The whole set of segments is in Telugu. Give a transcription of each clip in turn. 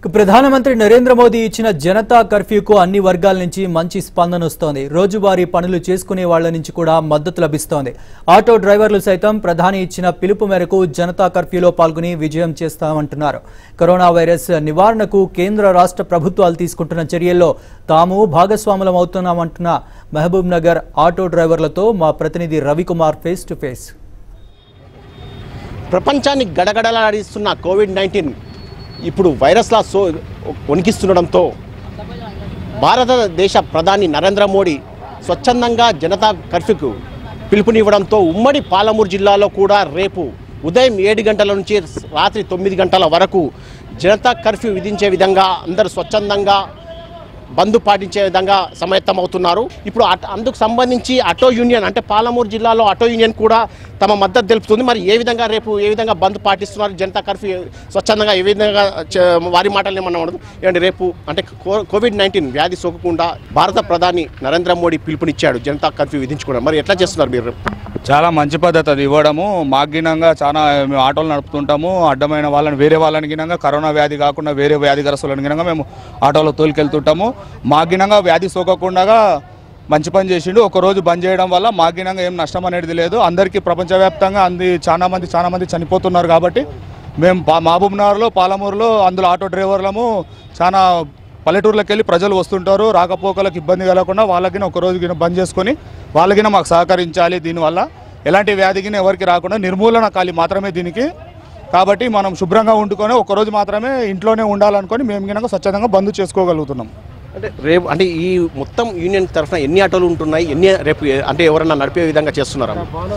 ఇక ప్రధానమంత్రి నరేంద్ర మోదీ ఇచ్చిన జనతా కర్ఫ్యూకు అన్ని వర్గాల నుంచి మంచి స్పందన వస్తోంది రోజువారీ పనులు చేసుకునే వాళ్ల నుంచి కూడా మద్దతు లభిస్తోంది ఆటో డ్రైవర్లు సైతం ప్రధాని ఇచ్చిన పిలుపు మేరకు జనతా కర్ఫ్యూలో పాల్గొని విజయం చేస్తామంటున్నారు కరోనా వైరస్ నివారణకు కేంద్ర రాష్ట్ర ప్రభుత్వాలు తీసుకుంటున్న చర్యల్లో తాము భాగస్వాములం అవుతున్నామంటున్న మహబూబ్ నగర్ ఆటో డ్రైవర్లతో మా ప్రతినిధి రవికుమార్ ఫేస్ టు ఫేస్ ప్రపంచాన్ని గడగడలాడిస్తున్న కోవిడ్ నైన్టీన్ ఇప్పుడు వైరస్లా సో వణికిస్తుండడంతో భారతదేశ ప్రధాని నరేంద్ర మోడీ స్వచ్ఛందంగా జనతా కర్ఫ్యూకు పిలుపునివ్వడంతో ఉమ్మడి పాలమూరు జిల్లాలో కూడా రేపు ఉదయం ఏడు గంటల నుంచి రాత్రి తొమ్మిది గంటల వరకు జనతా కర్ఫ్యూ విధించే విధంగా అందరూ స్వచ్ఛందంగా బంద్ పాటించే విధంగా సమాయత్తమవుతున్నారు ఇప్పుడు అట- అందుకు సంబంధించి ఆటో యూనియన్ అంటే పాలమూరు జిల్లాలో ఆటో యూనియన్ కూడా తమ మద్దతు తెలుపుతుంది మరి ఏ విధంగా రేపు ఏ విధంగా బంద్ పాటిస్తున్నారు జనతా కర్ఫ్యూ స్వచ్ఛందంగా ఏ విధంగా చ- వారి మాటలు ఏమన్నా ఉండదు ఏమంటే రేపు అంటే కో- కోవిడ్ నైన్టీన్ వ్యాధి సోకకుండా భారత ప్రధాని నరేంద్ర మోడీ పిలుపునిచ్చాడు జనతా కర్ఫ్యూ విధించుకోవడం మరి ఎట్లా చేస్తున్నారు మీరు రేపు చాలా మంచి పద్ధతి అది ఇవ్వడము మాకు గినంగా చాలా మేము ఆటోలు నడుపుతుంటాము అడ్డమైన వాళ్ళని వేరే వాళ్ళని గినంగా కరోనా వ్యాధి కాకుండా వేరే వ్యాధిగ్రస్తులను గినంగా మేము ఆటోలో తోలుకెళ్తుంటాము మాకు గినంగా వ్యాధి సోకకుండా మంచి పని చేసిండు ఒక రోజు బంద్ చేయడం వల్ల మాకు గినంగా ఏం నష్టం అనేది లేదు అందరికీ ప్రపంచవ్యాప్తంగా అంది చాలా మంది చాలా మంది చనిపోతున్నారు కాబట్టి మేము పా మహబూబ్ నగర్లో పాలమూరులో అందులో ఆటో డ్రైవర్లము చాలా పల్లెటూర్లకు వెళ్ళి ప్రజలు వస్తుంటారు రాకపోకలకు ఇబ్బంది కలగకుండా వాళ్ళకి ఒక రోజు గిన బంద్ చేసుకొని వాళ్ళకి మాకు సహకరించాలి దీనివల్ల ఎలాంటి వ్యాధికి ఎవరికి రాకుండా నిర్మూలన కాలి మాత్రమే దీనికి కాబట్టి మనం శుభ్రంగా వండుకొని ఒక రోజు మాత్రమే ఇంట్లోనే ఉండాలనుకొని మేము గినక స్వచ్ఛందంగా బంద్ చేసుకోగలుగుతున్నాం అంటే రేపు అంటే ఈ మొత్తం యూనియన్ తరఫున ఎన్ని ఆటోలు ఉంటున్నాయి ఎన్ని రేపు ఏ- అంటే ఎవరన్నా నడిపే విధంగా చేస్తున్నారా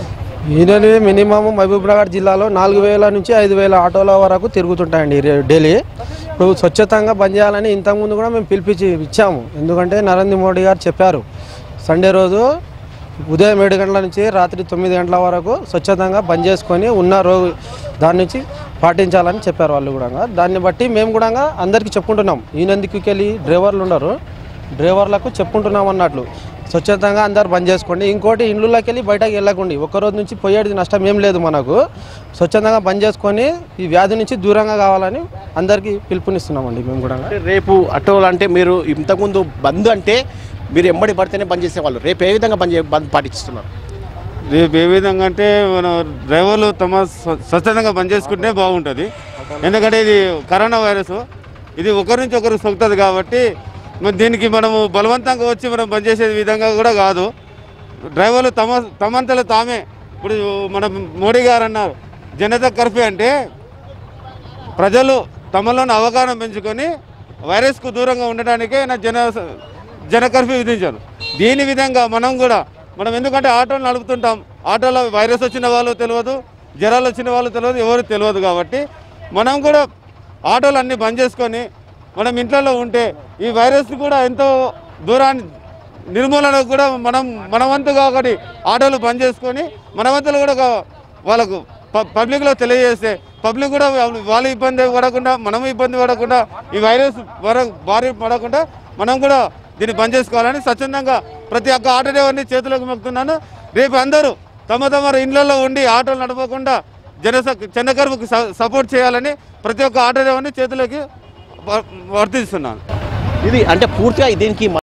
ఈయనని మినిమం మహబూబ్నగర్ జిల్లాలో నాలుగు వేల నుంచి ఐదు వేల ఆటోల వరకు తిరుగుతుంటాయండి రే- డైలీ ఇప్పుడు స్వచ్ఛతంగా బంద్ చేయాలని ఇంతకుముందు కూడా మేము పిలిపించి ఇచ్చాము ఎందుకంటే నరేంద్ర మోడీ గారు చెప్పారు సండే రోజు ఉదయం ఏడు గంటల నుంచి రాత్రి తొమ్మిది గంటల వరకు స్వచ్ఛతంగా బంద్ చేసుకొని ఉన్న రో దాని నుంచి పాటించాలని చెప్పారు వాళ్ళు కూడా దాన్ని బట్టి మేము కూడా అందరికీ చెప్పుకుంటున్నాం ఈయనందుకు వెళ్ళి డ్రైవర్లు ఉన్నారు డ్రైవర్లకు చెప్పుకుంటున్నాం అన్నట్లు స్వచ్ఛతంగా అందరు బంద్ చేసుకోండి ఇంకోటి ఇండ్లలోకి వెళ్ళి బయటకు వెళ్ళకండి ఒక్క రోజు నుంచి పోయేది నష్టం ఏం లేదు మనకు స్వచ్ఛందంగా బంద్ చేసుకొని ఈ వ్యాధి నుంచి దూరంగా కావాలని అందరికీ పిలుపునిస్తున్నామండి మేము కూడా అంటే రేపు ఆటోలు అంటే మీరు ఇంతకుముందు బంద్ అంటే మీరు ఎంబడి పడితేనే బంద్ చేసేవాళ్ళు రేపు ఏ విధంగా బంద్ చే- బంద్ పాటిస్తున్నారు రేపు ఏ విధంగా అంటే మన డ్రైవర్లు తమ స్వ- స్వచ్ఛందంగా బంద్ చేసుకుంటే బాగుంటుంది ఎందుకంటే ఇది కరోనా వైరస్ ఇది ఒకరి నుంచి ఒకరు సోకుతుంది కాబట్టి మరి దీనికి మనము బలవంతంగా వచ్చి మనం బంద్ చేసే విధంగా కూడా కాదు డ్రైవర్లు తమ తమంతలో తామే ఇప్పుడు మన మోడీ గారు అన్నారు జనతా కర్ఫ్యూ అంటే ప్రజలు తమలోని అవగాహన పెంచుకొని వైరస్కు దూరంగా ఉండడానికే నా జన జన కర్ఫ్యూ విధించారు దీని విధంగా మనం కూడా మనం ఎందుకంటే ఆటోలు నడుపుతుంటాం ఆటోలో వైరస్ వచ్చిన వాళ్ళు తెలియదు జ్వరాలు వచ్చిన వాళ్ళు తెలియదు ఎవరు తెలియదు కాబట్టి మనం కూడా ఆటోలు అన్నీ బంద్ చేసుకొని మనం ఇంట్లో ఉంటే ఈ వైరస్ కూడా ఎంతో దూరాన్ని నిర్మూలనకు కూడా మనం మన వంతుగా ఒకటి ఆటోలు బంద్ చేసుకొని మన వంతులు కూడా ఒక వాళ్ళకు ప- పబ్లిక్లో తెలియజేస్తే పబ్లిక్ కూడా వాళ్ళు వాళ్ళు ఇబ్బంది పడకుండా మనం ఇబ్బంది పడకుండా ఈ వైరస్ వర బారి పడకుండా మనం కూడా దీన్ని బంద్ చేసుకోవాలని స్వచ్ఛందంగా ప్రతి ఒక్క ఆటో డ్రైవర్ని చేతులకు మొక్కుతున్నాను రేపు అందరూ తమ తమ ఇళ్లలో ఉండి ఆటోలు నడపకుండా జన చెన్నకరువుకు సపోర్ట్ చేయాలని ప్రతి ఒక్క ఆటో డ్రైవర్ని చేతులకి వ- వర్తిస్తున్నాను ఇది అంటే పూర్తిగా దీనికి